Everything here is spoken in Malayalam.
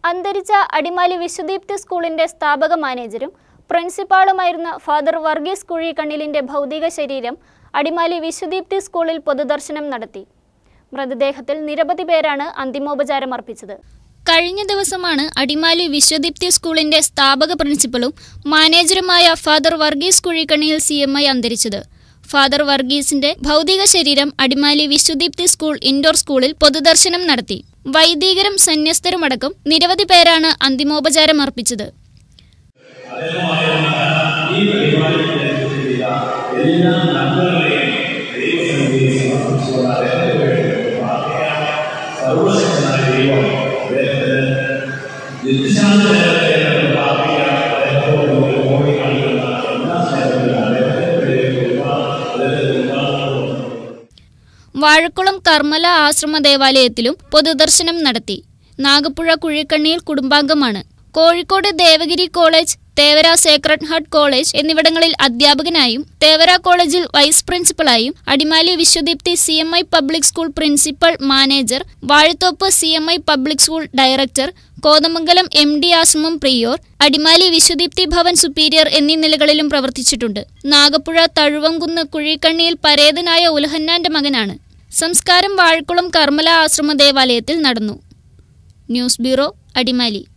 അന്തരിച്ച അടിമാലി വിശുദീപ്തി സ്കൂളിന്റെ സ്ഥാപക മാനേജരും പ്രിൻസിപ്പാളുമായിരുന്ന ഫാദർ വർഗീസ് കുഴിക്കണ്ണിലിന്റെ ഭൗതിക ശരീരം അടിമാലി വിശുദീപ്തി സ്കൂളിൽ പൊതുദർശനം നടത്തി മൃതദേഹത്തിൽ നിരവധി പേരാണ് അന്തിമോപചാരം അർപ്പിച്ചത് കഴിഞ്ഞ ദിവസമാണ് അടിമാലി വിശ്വദീപ്തി സ്കൂളിന്റെ സ്ഥാപക പ്രിൻസിപ്പലും മാനേജറുമായ ഫാദർ വർഗീസ് കുഴിക്കണ്ണിയിൽ സി എം ഐ അന്തരിച്ചത് ഫാദർ വർഗീസിന്റെ ഭൗതിക ശരീരം അടിമാലി വിശ്വദീപ്തി സ്കൂൾ ഇൻഡോർ സ്കൂളിൽ പൊതുദർശനം നടത്തി വൈദികരും സന്യസ്തരുമടക്കം നിരവധി പേരാണ് അന്തിമോപചാരം അർപ്പിച്ചത് ഈ പരിപാടിക്ക് ചെയ്ത എല്ലാ നന്മകളെയും ദൈവസന്നിധിയിൽ സമർപ്പിച്ചുകൊണ്ട് അദ്ദേഹത്തിന് വേണ്ടി പ്രാർത്ഥിക്കാം സർവശക്തനായ ദൈവം അദ്ദേഹത്തിന് നിത്യശാന്തി നേരത്തെ നമ്മൾ പ്രാർത്ഥിക്കാം അദ്ദേഹത്തോട് നമ്മൾ ഓടി കാണിക്കുന്ന എല്ലാ സ്നേഹത്തിലും അദ്ദേഹത്തിന് വേണ്ടി ഒരുപാട് അദ്ദേഹത്തിന് ഒരുപാട് വാഴക്കുളം കർമ്മല ആശ്രമ ദേവാലയത്തിലും പൊതുദർശനം നടത്തി നാഗപ്പുഴ കുഴിക്കണ്ണിയിൽ കുടുംബാംഗമാണ് Kozhikode Devagiri college Thevara sacred heart college എന്നിവിടങ്ങളിൽ അധ്യാപകനായും തേവര കോളേജിൽ വൈസ് പ്രിൻസിപ്പലായും Adimali Vishwadeepthi C M I public school principal manager Vazhathope C M I public school director Kothamangalam M D ആശ്രമം പ്രിയോർ അടിമാലി വിശ്വദീപ്തി ഭവൻ സുപ്പീരിയർ എന്നീ നിലകളിലും പ്രവർത്തിച്ചിട്ടുണ്ട് നാഗപ്പുഴ തഴുവംകുന്ന് കുഴിക്കണ്ണിയിൽ പരേതനായ ഉലഹന്നാന്റെ മകനാണ് സംസ്കാരം വാഴക്കുളം കർമ്മല ആശ്രമ ദേവാലയത്തിൽ നടന്നു ന്യൂസ് ബ്യൂറോ അടിമാലി